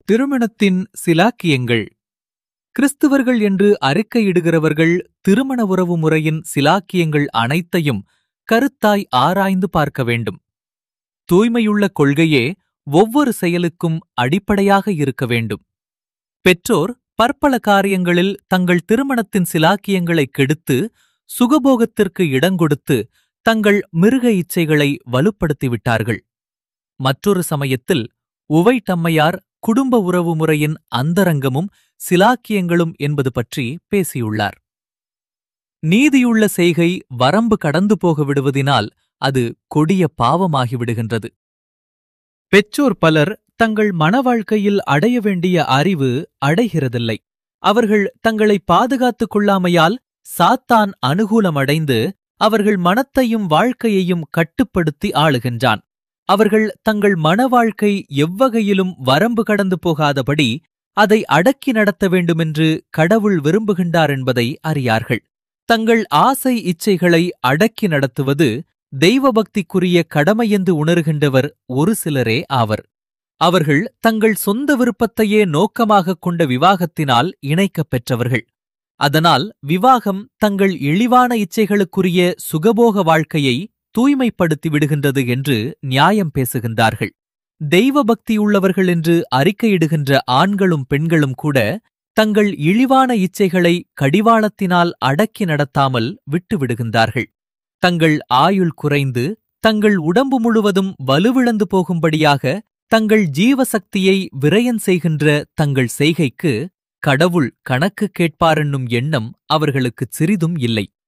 திருமணத்தின் சிலாக்கியங்கள் கிறிஸ்துவர்கள் என்று அறிக்கையிடுகிறவர்கள் திருமண உறவு முறையின் சிலாக்கியங்கள் அனைத்தையும் கருத்தாய் ஆராய்ந்து பார்க்க வேண்டும் தூய்மையுள்ள கொள்கையே ஒவ்வொரு செயலுக்கும் அடிப்படையாக இருக்க வேண்டும் பெற்றோர் பற்பல காரியங்களில் தங்கள் திருமணத்தின் சிலாக்கியங்களை கெடுத்து சுகபோகத்திற்கு இடங்கொடுத்து தங்கள் மிருக இச்சைகளை வலுப்படுத்திவிட்டார்கள் மற்றொரு சமயத்தில் உவை தம்மையார் குடும்ப உறவு முறையின் அந்தரங்கமும் சிலாக்கியங்களும் என்பது பற்றி பேசியுள்ளார் நீதியுள்ள செய்கை வரம்பு கடந்து போக விடுவதினால் அது கொடிய பாவமாகிவிடுகின்றது பெற்றோர் பலர் தங்கள் மனவாழ்க்கையில் அடைய வேண்டிய அறிவு அடைகிறதில்லை அவர்கள் தங்களை பாதுகாத்துக் கொள்ளாமையால் சாத்தான் அனுகூலமடைந்து அவர்கள் மனத்தையும் வாழ்க்கையையும் கட்டுப்படுத்தி ஆளுகின்றான் அவர்கள் தங்கள் மனவாழ்க்கை எவ்வகையிலும் வரம்பு கடந்து போகாதபடி அதை அடக்கி நடத்த வேண்டுமென்று கடவுள் விரும்புகின்றார் என்பதை அறியார்கள் தங்கள் ஆசை இச்சைகளை அடக்கி நடத்துவது தெய்வபக்திக்குரிய கடமையென்று உணர்கின்றவர் ஒரு சிலரே ஆவர் அவர்கள் தங்கள் சொந்த விருப்பத்தையே நோக்கமாகக் கொண்ட விவாகத்தினால் இணைக்கப் பெற்றவர்கள் அதனால் விவாகம் தங்கள் இழிவான இச்சைகளுக்குரிய சுகபோக வாழ்க்கையை தூய்மைப்படுத்தி விடுகின்றது என்று நியாயம் பேசுகின்றார்கள் தெய்வ பக்தியுள்ளவர்கள் என்று அறிக்கையிடுகின்ற ஆண்களும் பெண்களும் கூட தங்கள் இழிவான இச்சைகளை கடிவாளத்தினால் அடக்கி நடத்தாமல் விட்டுவிடுகின்றார்கள் தங்கள் ஆயுள் குறைந்து தங்கள் உடம்பு முழுவதும் வலுவிழந்து போகும்படியாக தங்கள் ஜீவசக்தியை விரயன் செய்கின்ற தங்கள் செய்கைக்கு கடவுள் கணக்கு கேட்பாரென்னும் எண்ணம் அவர்களுக்குச் சிறிதும் இல்லை